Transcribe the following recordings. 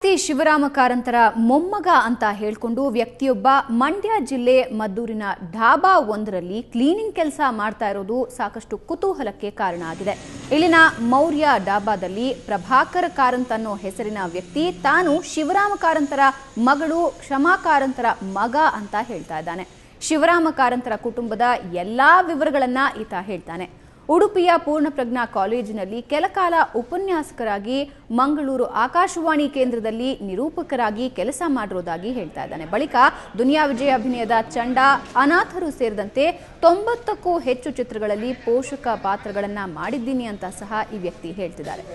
ವ್ಯಕ್ತಿ ಶಿವರಾಮ ಕಾರಂತರ ಮೊಮ್ಮಗ ಅಂತ ಹೇಳ್ಕೊಂಡು ವ್ಯಕ್ತಿಯೊಬ್ಬ ಮಂಡ್ಯ ಜಿಲ್ಲೆ ಮದ್ದೂರಿನ ಢಾಬಾ ಒಂದರಲ್ಲಿ ಕ್ಲೀನಿಂಗ್ ಕೆಲಸ ಮಾಡ್ತಾ ಇರೋದು ಸಾಕಷ್ಟು ಕುತೂಹಲಕ್ಕೆ ಕಾರಣ ಆಗಿದೆ ಇಲ್ಲಿನ ಮೌರ್ಯ ಡಾಬಾದಲ್ಲಿ ಪ್ರಭಾಕರ ಕಾರಂತ್ ಅನ್ನೋ ಹೆಸರಿನ ವ್ಯಕ್ತಿ ತಾನು ಶಿವರಾಮ ಕಾರಂತರ ಮಗಳು ಕ್ಷಮಾ ಕಾರಂತರ ಮಗ ಅಂತ ಹೇಳ್ತಾ ಇದ್ದಾನೆ ಶಿವರಾಮ ಕಾರಂತರ ಕುಟುಂಬದ ಎಲ್ಲಾ ವಿವರಗಳನ್ನ ಈತ ಹೇಳ್ತಾನೆ ಉಡುಪಿಯ ಪೂರ್ಣಪ್ರಜ್ಞಾ ಕಾಲೇಜಿನಲ್ಲಿ ಕೆಲಕಾಲ ಉಪನ್ಯಾಸಕರಾಗಿ ಮಂಗಳೂರು ಆಕಾಶವಾಣಿ ಕೇಂದ್ರದಲ್ಲಿ ನಿರೂಪಕರಾಗಿ ಕೆಲಸ ಮಾಡಿರೋದಾಗಿ ಹೇಳ್ತಾ ಇದ್ದಾನೆ ಬಳಿಕ ದುನಿಯಾ ವಿಜಯ ಅಭಿನಯದ ಚಂಡ ಅನಾಥರು ಸೇರಿದಂತೆ ತೊಂಬತ್ತಕ್ಕೂ ಹೆಚ್ಚು ಚಿತ್ರಗಳಲ್ಲಿ ಪೋಷಕ ಪಾತ್ರಗಳನ್ನ ಮಾಡಿದ್ದೀನಿ ಅಂತ ಸಹ ಈ ವ್ಯಕ್ತಿ ಹೇಳ್ತಿದ್ದಾರೆ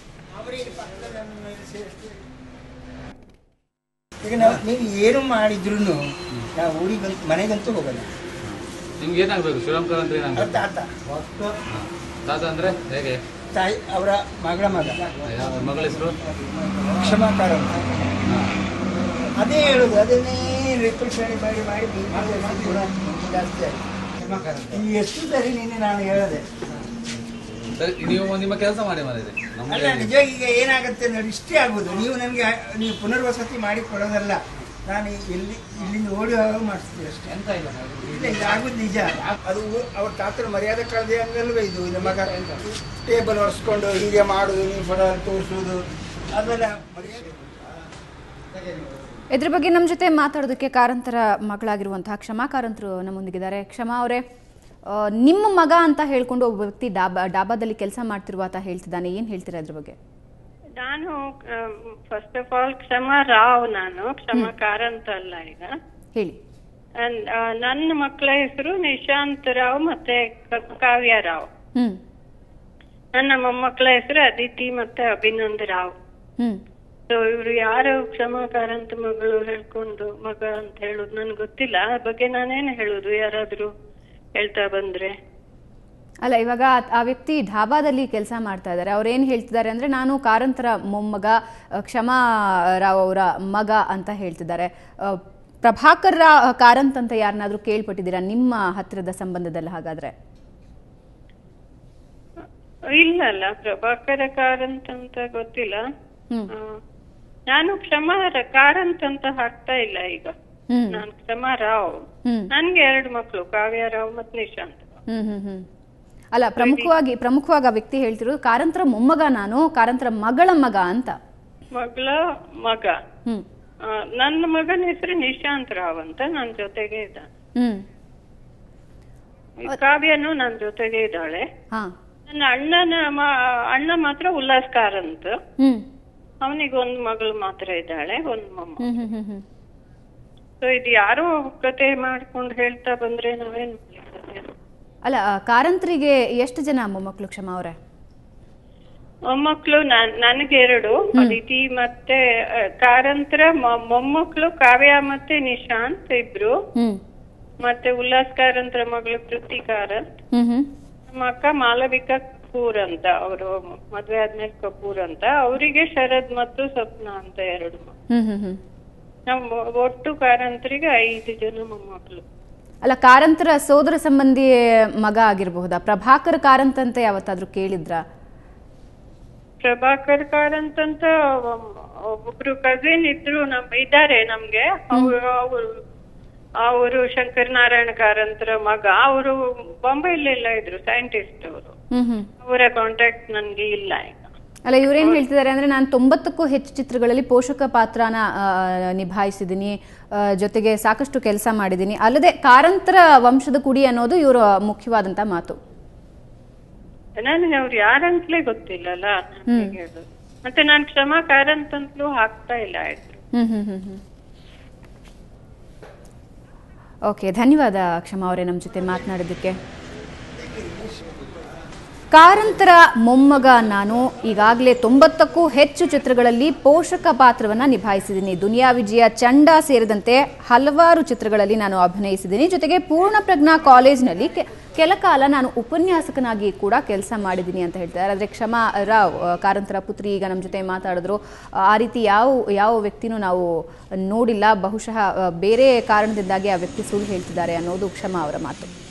ಈಗ ನಾವು ನೀವು ಏನು ಮಾಡಿದ್ರು ನಾವು ಊರಿಗಂತೂ ಮನೆಗಂತೂ ಹೋಗಲ್ಲ ನಿಮ್ಗೆ ಏನಾಗಬೇಕು ಶಿವರಾಮ್ ಕಾರಂತ ಅವ್ರ ಏನಾಗಬೇಕು ತಾತ ತಾತ ಅಂದ್ರೆ ಹೇಗೆ ತಾಯಿ ಅವರ ಮಗಳ ಮಗ ಯಾವ ಮಗಳ ಹೆಸರು ಕ್ಷಮಾಕಾರ ಅಂತ ಅದೇ ಹೇಳುದು ಅದನ್ನೇ ರಿಪೀಟ್ ಮಾಡಿ ಮಾಡಿ ಮಾಡಿ ಮಾಡಿ ಗುಣ ಜಾಸ್ತಿ ಆಗಿದೆ ಈ ಎಷ್ಟು ಸರಿ ನಿನ್ನೆ ನಾನು ಹೇಳದೆ ಸರಿ ನೀವು ನಿಮ್ಮ ಕೆಲಸ ಮಾಡಿ ಮಾರಿದೆ ಅಲ್ಲ ನಮ್ಗೆ ನಿಜವಾಗಿ ಈಗ ಏನಾಗುತ್ತೆ ನೋಡಿ ಇಷ್ಟೇ ಆಗುದು ನೀವು ನನಗೆ ನೀವು ಪುನರ್ವಸತಿ ಮಾಡಿ ಕೊಡೋದಲ್ಲ ನಾನು ಇಲ್ಲಿ ಇಲ್ಲಿಂದ ಓಡಿ ಹೋಗುವಾಗ ಮಾಡಿಸ್ತೀವಿ ಅಷ್ಟೇ ಎಂತ ಇಲ್ಲ ಇಲ್ಲ ಇದಾಗುದು ನಿಜ ಅದು ಅವ್ರ ತಾತರ ಮರ್ಯಾದೆ ಕಳೆದೆ ಹಂಗಲ್ವೇ ಇದು ಇದು ಮಗ ಟೇಬಲ್ ಒರೆಸ್ಕೊಂಡು ಹೀಗೆ ಮಾಡುದು ನೀವು ಫೋಟೋ ತೋರಿಸುವುದು ಅದೆಲ್ಲ ಮರ್ಯಾದೆ ಇದ್ರ ಬಗ್ಗೆ ನಮ್ಮ ಜೊತೆ ಮಾತಾಡೋದಕ್ಕೆ ಕಾರಂತರ ಮಗಳಾಗಿರುವಂತಹ ಕ್ಷಮಾ ಕಾರಂತರು ನಮ್ಮೊಂದಿಗಿದ್ದಾರೆ ಕ್ಷಮಾ ಅವರೇ ಆ, ನಿಮ್ಮ ಮಗ ಅಂತ ಹೇಳ್ಕೊಂಡು ಒಬ್ಬ ವ್ಯಕ್ತಿ ಡಾಬಾ ಡಾಬಾದಲ್ಲಿ ಕೆಲಸ ಮಾಡ್ತಿರುವ ಆತ ಹೇಳ್ತಿದ್ದಾನೆ ಏನ್ ಹೇಳ್ತೀರಾ ಇದ್ರ ಬಗ್ಗೆ ನಾನು first of all Kshama Rao ನಾನು ಕ್ಷಮಾ ಕಾರಂತ ಅಲ್ಲ ಈಗ ಹೇಳಿ And, ಆ, ನನ್ನ ಮಕ್ಕಳ ಹೆಸರು ನಿಶಾಂತ್ ರಾವ್ ಮತ್ತೆ ಕ- ಕಾವ್ಯ ರಾವ್ ಹ್ಮ್ ನನ್ನ ಮೊಮ್ಮಕ್ಕಳ ಹೆಸರು ಅದಿತಿ ಮತ್ತೆ ಅಭಿನಂದ್ ರಾವ್ ಹ್ಮ್ ಸೊ ಇವ್ರು ಯಾರು ಕ್ಷಮಾ ಕಾರಂತ ಮಗಳು ಹೇಳ್ಕೊಂಡು ಮಗ ಅಂತ ಹೇಳುದು ನನ್ಗೆ ಗೊತ್ತಿಲ್ಲ ಆ ಬಗ್ಗೆ ನಾನೇನು ಹೇಳುದು ಯಾರಾದ್ರೂ ಹೇಳ್ತಾ ಬಂದ್ರೆ ಅಲ್ಲ ಇವಾಗ ಆ- ಆ ವ್ಯಕ್ತಿ ಢಾಬಾದಲ್ಲಿ ಕೆಲಸ ಮಾಡ್ತಾ ಇದ್ದಾರೆ ಅವ್ರು ಏನ್ ಹೇಳ್ತಿದ್ದಾರೆ ಅಂದ್ರೆ ನಾನು ಕಾರಂತರ ಮೊಮ್ಮಗ ಆ, ಕ್ಷಮಾ ರಾವ್ ಅವರ ಮಗ ಅಂತ ಹೇಳ್ತಿದ್ದಾರೆ ಆ, ಪ್ರಭಾಕರ್ ರಾ ಕಾರಂತ್ ಅಂತ ಯಾರನ್ನಾದ್ರೂ ಕೇಳ್ಪಟ್ಟಿದ್ದೀರಾ ನಿಮ್ಮ ಹತ್ತಿರದ ಸಂಬಂಧದಲ್ಲಿ ಹಾಗಾದ್ರೆ ಇಲ್ಲ ಅಲ್ಲ ಪ್ರಭಾಕರ ಕಾರಂತ್ ಅಂತ ಗೊತ್ತಿಲ್ಲ ಹ್ಮ್ ಆ, ನಾನು ಕ್ಷಮಾ ರ- ಕಾರಂತ್ ಅಂತ ಹಾಕ್ತಾ ಇಲ್ಲ ಈಗ ಹ್ಮ್ ನಾನು ಕ್ಷಮಾ ರಾವ್ ಹ್ಮ್ ನನ್ಗೆ ಎರಡು ಮಕ್ಕಳು ಕಾವ್ಯ ರಾವ್ ಮತ್ತೆ ನಿಶಾಂತ್ ಹ್ಮ್ ಹ್ಮ್ ಹ್ಮ್ ಅಲ್ಲ ಪ್ರಮುಖವಾಗಿ ಪ್ರಮುಖವಾಗಿ ಆ ವ್ಯಕ್ತಿ ಹೇಳ್ತಿರೋದು ಕಾರಂತರ ಮೊಮ್ಮಗ ನಾನು ಕಾರಂತರ ಮಗಳ ಮಗ ಅಂತ ಮಗಳ ಮಗ ಹ್ಮ್ ಆ, ನನ್ನ ಮಗನ ಹೆಸರು ನಿಶಾಂತ್ ರಾವ್ ಅಂತ ನನ್ ಜೊತೆಗೆ ಇದ್ದಾನೆ ಹ್ಮ್ ಈ ಕಾವ್ಯನು ನನ್ ಜೊತೆಗೆ ಇದ್ದಾಳೆ ಹಾ ನನ್ನ ಅಣ್ಣನ ಮ- ಅಣ್ಣ ಮಾತ್ರ ಉಲ್ಲಾಸ್ ಕಾರಂತ್ ಹ್ಮ್ ಅವನಿಗೆ ಒಂದ್ ಮಗಳು ಮಾತ್ರ ಇದ್ದಾಳೆ ಒಂದ್ ಮೊಮ್ಮ ಹ್ಮ್ ಹ್ಮ್ ಹ್ಮ್ ಹ್ಮ್ ಸೊ ಇದು ಯಾರೋ ಕತೆ ಮಾಡ್ಕೊಂಡು ಹೇಳ್ತಾ ಬಂದ್ರೆ ನಾವೇನ್ ಮಾಡ್ಲಿಕ್ಕೆ ಸಾಧ್ಯ? ಅಲ್ಲ ಆ, ಕಾರಂತರಿಗೆ ಎಷ್ಟು ಜನ ಮೊಮ್ಮಕ್ಕಳು ಕ್ಷಮಾ ಅವರೇ ಮೊಮ್ಮಕ್ಳು ನನ್ ನನಗೆ ಎರಡು ಅದಿತಿ ಮತ್ತೆ ಆ, ಕಾರಂತರ ಮೊ- ಮೊಮ್ಮಕ್ಳು ಕಾವ್ಯ ಮತ್ತೆ ನಿಶಾಂತ್ ಇಬ್ರು ಹ್ಮ್ ಮತ್ತೆ ಉಲ್ಲಾಸ್ ಕಾರಂತರ ಮಗಳು ಕೃತಿ ಕಾರಂತ್ ಹ್ಮ್ ಹ್ಮ್ ನಮ್ಮ ಅಕ್ಕ ಮಾಲವಿಕಾ ಕಪೂರ್ ಅಂತ ಅವರು ಮದ್ವೆ ಆದ್ಮೇಲೆ ಕಪೂರ್ ಅಂತ ಅವರಿಗೆ ಶರದ್ ಮತ್ತು ಸ್ವಪ್ನ ಅಂತ ಎರಡು ಮಕ್ಳು. ಹ್ಮ್ ಹ್ಮ್ ಹ್ಮ್ ನಮ್ಮ ಒಟ್ಟು ಕಾರಂತರಿಗೆ ಐದು ಜನ ಮೊಮ್ಮಕ್ಳು ಅಲ್ಲ ಕಾರಂತರ ಸೋದರ ಸಂಬಂಧಿ ಮಗ ಆಗಿರಬಹುದಾ ಪ್ರಭಾಕರ್ ಕಾರಂತ್ ಅಂತ ಯಾವತ್ತಾದ್ರೂ ಕೇಳಿದ್ರಾ ಪ್ರಭಾಕರ್ ಕಾರಂತ್ ಅಂತ ಒಬ್ರು ಕಸಿನ್ ಇದ್ರು ನಮ್ ಇದ್ದಾರೆ ನಮ್ಗೆ ಅವರು ಅವರು ಅವರು ಶಂಕರ್ ನಾರಾಯಣ ಕಾರಂತರ ಮಗ ಅವರು ಬಾಂಬೆಯಲ್ಲೆಲ್ಲ ಇದ್ರು ಸೈಂಟಿಸ್ಟ್ ಅವರು ಹ್ಮ್ ಹ್ಮ್ ಅವರ ಕಾಂಟ್ಯಾಕ್ಟ್ ನನ್ಗೆ ಇಲ್ಲ ಈಗ ಅಲ್ಲ ಇವ್ರೇನ್ ಹೇಳ್ತಿದ್ದಾರೆ ಅಂದ್ರೆ ನಾನು ತೊಂಬತ್ತಕ್ಕೂ ಹೆಚ್ಚು ಚಿತ್ರಗಳಲ್ಲಿ ಪೋಷಕ ಪಾತ್ರನ ಆ, ನಿಭಾಯಿಸಿದ್ದೀನಿ ಆ, ಜೊತೆಗೆ ಸಾಕಷ್ಟು ಕೆಲಸ ಮಾಡಿದ್ದೀನಿ ಅಲ್ಲದೆ ಕಾರಂತರ ವಂಶದ ಕುಡಿ ಅನ್ನೋದು ಇವರ ಮುಖ್ಯವಾದಂತ ಮಾತು ನನಗೆ ಅವ್ರು ಯಾರಂತಲೇ ಗೊತ್ತಿಲ್ಲಲ್ಲ ನಾನ್ ಹೇಗೆ ಹೇಳೋದು? ಮತ್ತೆ ನಾನ್ ಕ್ಷಮಾ ಕಾರಂತ್ ಅಂತಲೂ ಹಾಕ್ತಾ ಇಲ್ಲ ಆಯ್ತು ಹ್ಮ್ ಹ್ಮ್ ಹ್ಮ್ ಹ್ಮ್ ಓಕೆ ಧನ್ಯವಾದ ಕ್ಷಮಾ ಅವರೇ ನಮ್ಮ ಜೊತೆ ಮಾತನಾಡಿದ್ದಕ್ಕೆ ಕಾರಂತರ ಮೊಮ್ಮಗ ನಾನು ಈಗಾಗಲೇ ತೊಂಬತ್ತಕ್ಕೂ ಹೆಚ್ಚು ಚಿತ್ರಗಳಲ್ಲಿ ಪೋಷಕ ಪಾತ್ರವನ್ನ ನಿಭಾಯಿಸಿದ್ದೀನಿ ದುನಿಯಾ ವಿಜಯ ಚಂಡ ಸೇರಿದಂತೆ ಹಲವಾರು ಚಿತ್ರಗಳಲ್ಲಿ ನಾನು ಅಭಿನಯಿಸಿದ್ದೀನಿ ಜೊತೆಗೆ ಪೂರ್ಣಪ್ರಜ್ಞಾ ಕಾಲೇಜ್ನಲ್ಲಿ ಕೆ- ಕೆಲ ಕಾಲ ನಾನು ಉಪನ್ಯಾಸಕನಾಗಿ ಕೂಡ ಕೆಲಸ ಮಾಡಿದ್ದೀನಿ ಅಂತ ಹೇಳ್ತಾರೆ ಆದರೆ ಕ್ಷಮಾ ರಾವ್ ಆ, ಕಾರಂತರ ಪುತ್ರಿ ಈಗ ನಮ್ಮ ಜೊತೆ ಮಾತಾಡಿದ್ರು ಆ ರೀತಿ ಯಾವ ಯಾವ ವ್ಯಕ್ತಿನೂ ನಾವು ನೋಡಿಲ್ಲ ಬಹುಶಃ ಆ, ಬೇರೆ ಕಾರಣದಿಂದಾಗಿ ಆ ವ್ಯಕ್ತಿ ಸುಳ್ಳು ಹೇಳ್ತಿದ್ದಾರೆ ಅನ್ನೋದು ಕ್ಷಮಾ ಅವರ ಮಾತು